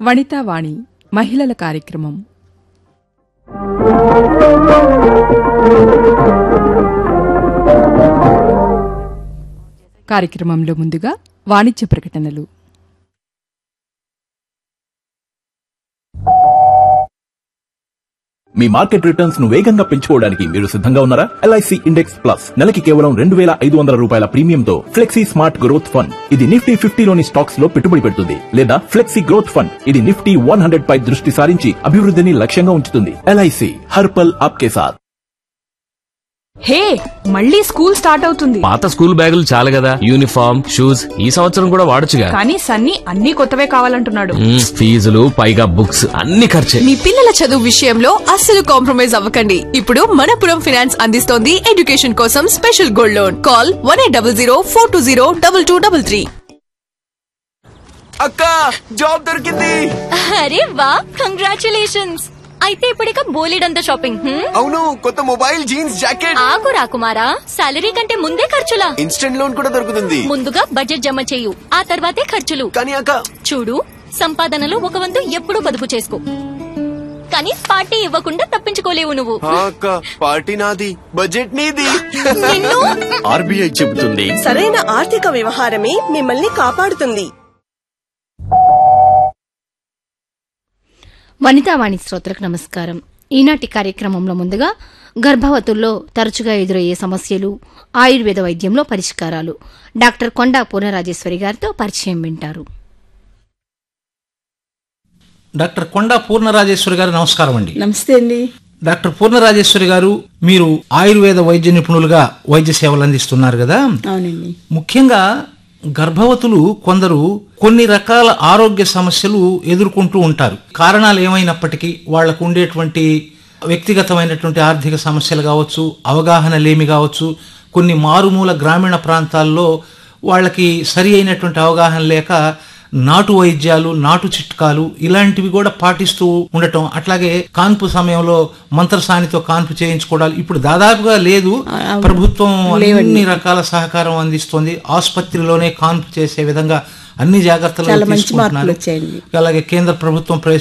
వనితావాణి మహిళల కార్యక్రమం కార్యక్రమంలో ముందుగా వాణిజ్య ప్రకటనలు మీ మార్కెట్ రిటర్న్స్ ను వేగంగా పెంచుకోవడానికి మీరు సిద్ధంగా ఉన్నారా ఎల్ఐసి ఇండెక్స్ ప్లస్ నెలకి కేవలం రెండు వేల ఐదు వందల రూపాయల ప్రీమియంతో ఫ్లెక్సీ స్మార్ట్ గ్రోత్ ఫండ్ ఇది నిఫ్టీ ఫిఫ్టీలోని స్టాక్స్ లో పెట్టుబడి పెడుతుంది లేదా ఫ్లెక్సీ గ్రోత్ ఫండ్ ఇది నిఫ్టీ వన్ హండ్రెడ్ పై దృష్టి సారించి అభివృద్ధిని లక్ష్యంగా ఉంచుతుంది ఎల్ఐసి హర్పల్ ఆప్కే సాథ్ హే మళ్ళీ స్కూల్ స్టార్ట్ అవుతుంది పాత స్కూల్ బ్యాగులు చాలు కదా యూనిఫామ్ షూస్ ఈ సంవత్సరం కూడా వాడొచ్చుగా కానీ సన్నీ అన్ని కొత్తవే కావాలంటున్నాడు మ్మ్, ఫీజులు పైగా బుక్స్ అన్ని ఖర్చే మీ పిల్లల చదువు విషయంలో అస్సలు కాంప్రమైజ్ అవ్వకండి ఇప్పుడు మనపురం ఫైనాన్స్ అందిస్తోంది ఎడ్యుకేషన్ కోసం special gold loan call one eight double zero four two zero double two double three అక్క జాబ్ దొరికింది అరే వా కంగ్రాచులేషన్స్ అయితే ఇప్పుడిక బోలెడంత షాపింగ్ హ్మ్? అవును కొత్త మొబైల్ జీన్స్ జాకెట్ ఆగు రా కుమారా సాలరీ కంటే ముందే ఖర్చులా ఇన్స్టెంట్ లోన్ కూడా దొరుకుతుంది ముందుగా బడ్జెట్ జమ చేయు ఆ తర్వాతే ఖర్చులు కానీ అక్క చూడు సంపాదనలో ఒక వంతు ఎప్పుడూ పొదుపు చేసుకో కానీ పార్టీ ఇవ్వకుండా తప్పించుకోలేవు నువ్వు ఆ అక్క పార్టీ నాది బడ్జెట్ నీది నిన్ను ఆర్బీఐ చెబుతుంది సరైన ఆర్థిక వ్యవహారమే మిమ్మల్ని కాపాడుతుంది వనితావాణి శ్రోతలకు నమస్కారం ఈనాటి కార్యక్రమంలో ముందుగా గర్భవతుల్లో తరచుగా ఎదురయ్యే సమస్యలు ఆయుర్వేద వైద్యంలో పరిష్కారాలు డాక్టర్ కొండా పూర్ణరాజేశ్వరి గారితో పరిచయం వింటారు డాక్టర్ కొండా పూర్ణరాజేశ్వరి గారు నమస్కారం అండి నమస్తే అండి డాక్టర్ పూర్ణరాజేశ్వరి గారు మీరు ఆయుర్వేద వైద్య నిపుణులుగా వైద్య సేవలు అందిస్తున్నారు కదా అవునండి ముఖ్యంగా గర్భవతులు కొందరు కొన్ని రకాల ఆరోగ్య సమస్యలు ఎదుర్కొంటూ ఉంటారు కారణాలు ఏమైనప్పటికీ వాళ్లకు ఉండేటువంటి వ్యక్తిగతమైనటువంటి ఆర్థిక సమస్యలు కావచ్చు అవగాహన లేమి కావచ్చు కొన్ని మారుమూల గ్రామీణ ప్రాంతాల్లో వాళ్ళకి సరి అయినటువంటి అవగాహన లేక నాటు వైద్యాలు నాటు చిట్కాలు ఇలాంటివి కూడా పాటిస్తూ ఉండటం అట్లాగే కాన్పు సమయంలో మంత్రసానితో కాన్పు చేయించుకోవడాలు ఇప్పుడు దాదాపుగా లేదు ప్రభుత్వం అన్ని రకాల సహకారం అందిస్తుంది ఆసుపత్రిలోనే కాన్పు చేసే విధంగా అన్ని జాగ్రత్తలు తీసుకుంటున్నారు అలాగే కేంద్ర ప్రభుత్వం ప్రవేశ